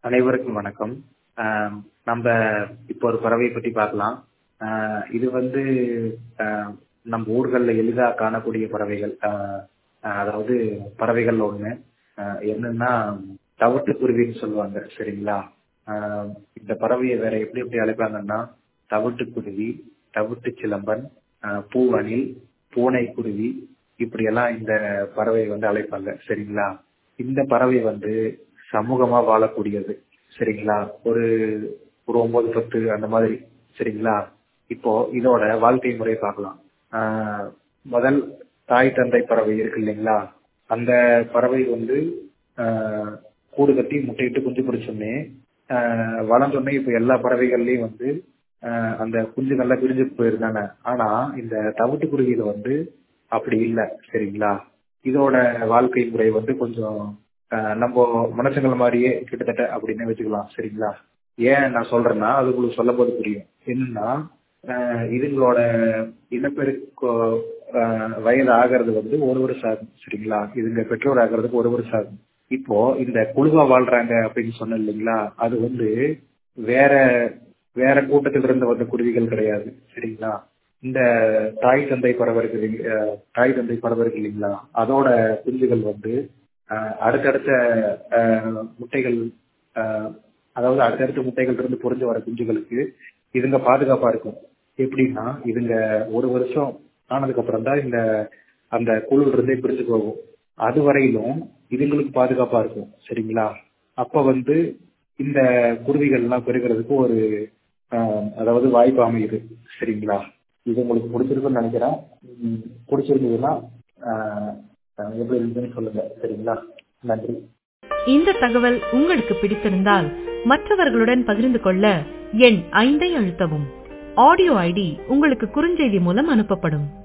அனைவருக்கும் வணக்கம் ஆஹ் நம்ம இப்போ ஒரு பறவையை பற்றி பார்க்கலாம் ஆஹ் இது வந்து ஆஹ் நம்ம ஊர்கள்ல எளிதா காணக்கூடிய பறவைகள் ஆஹ் ஆஹ் அதாவது பறவைகள் ஒண்ணு ஆஹ் என்னன்னா தவிட்டுக்குருவின்னு சொல்லுவாங்க சரிங்களா ஆஹ் இந்த பறவையை வேற எப்படி எப்படி அழைப்பாங்கன்னா தவிட்டுக்குருவி தவிட்டு சிலம்பன் ஆஹ் பூவணில் பூனைக்குருவி இப்படியெல்லாம் இந்த பறவையை வந்து அழைப்பாங்க சரிங்களா இந்த பறவை வந்து சமூகமா வாழக்கூடியது சரிங்களா ஒரு ஒரு ஒன்பது பத்து அந்த மாதிரி சரிங்களா இப்போ இதோட வாழ்க்கை முறை பார்க்கலாம் ஆஹ் முதல் தாய் தந்தை பறவை இருக்கு இல்லைங்களா அந்த பறவை வந்து ஆஹ் கூடு கட்டி முட்டையிட்டு குஞ்சு பிடிச்சோடனே ஆஹ் வளர்ந்தோடனே இப்போ எல்லா பறவைகள்லயும் வந்து ஆஹ் அந்த குஞ்சுகள்லாம் பிரிஞ்சு போயிருந்தாங்க ஆனா இந்த தவிட்டுக்குருவியில வந்து அப்படி இல்லை சரிங்களா இதோட வாழ்க்கை முறை வந்து கொஞ்சம் ஆஹ் நம்ம மனுஷங்கள மாதிரியே கிட்டத்தட்ட அப்படின்னு வச்சுக்கலாம் சரிங்களா ஏன் நான் சொல்றேன்னா அது உங்களுக்கு சொல்லும் போது புரியும் என்னன்னா ஆஹ் இதுங்களோட இனப்பெருக்க ஆஹ் வயது ஆகிறது வந்து ஒரு வருஷம் ஆகும் சரிங்களா இதுங்க பெற்றோர் ஆகிறதுக்கு ஒரு வருஷம் ஆகும் இப்போ இந்த குழுவா வாழ்றாங்க அப்படின்னு சொன்ன இல்லைங்களா அது வந்து வேற வேற கூட்டத்தில் இருந்து வந்த குருவிகள் கிடையாது சரிங்களா இந்த தாய் தந்தை பறவை இருக்குது அஹ் தாய் தந்தை பறவை இருக்கு இல்லைங்களா அதோட குஞ்சுகள் வந்து அஹ் அடுத்தடுத்த அஹ் முட்டைகள் அஹ் அதாவது அடுத்தடுத்த முட்டைகள் இருந்து பொறிஞ்சு வர குஞ்சுகளுக்கு இதுங்க பாதுகாப்பா இருக்கும் எப்படின்னா இதுங்க ஒரு வருஷம் ஆனதுக்கு அப்புறம் தான் இந்த அந்த குழு இருந்தே பிரிஞ்சு போகும் அது வரையிலும் இதுங்களுக்கு பாதுகாப்பா இருக்கும் சரிங்களா அப்ப வந்து இந்த குருவிகள் எல்லாம் பெருகிறதுக்கு ஒரு ஆஹ் அதாவது வாய்ப்பு அமையுது சரிங்களா இது உங்களுக்கு பிடிச்சிருக்குன்னு நினைக்கிறேன் உம் பிடிச்சிருந்ததுன்னா ஆஹ் எப்படி இருந்துன்னு சொல்லுங்க சரிங்களா நன்றி இந்த தகவல் உங்களுக்கு பிடித்திருந்தால் மற்றவர்களுடன் பகிர்ந்து கொள்ள எண் ஐந்தை அழுத்தவும் ஆடியோ ஐடி உங்களுக்கு குறுஞ்செய்தி மூலம் அனுப்பப்படும்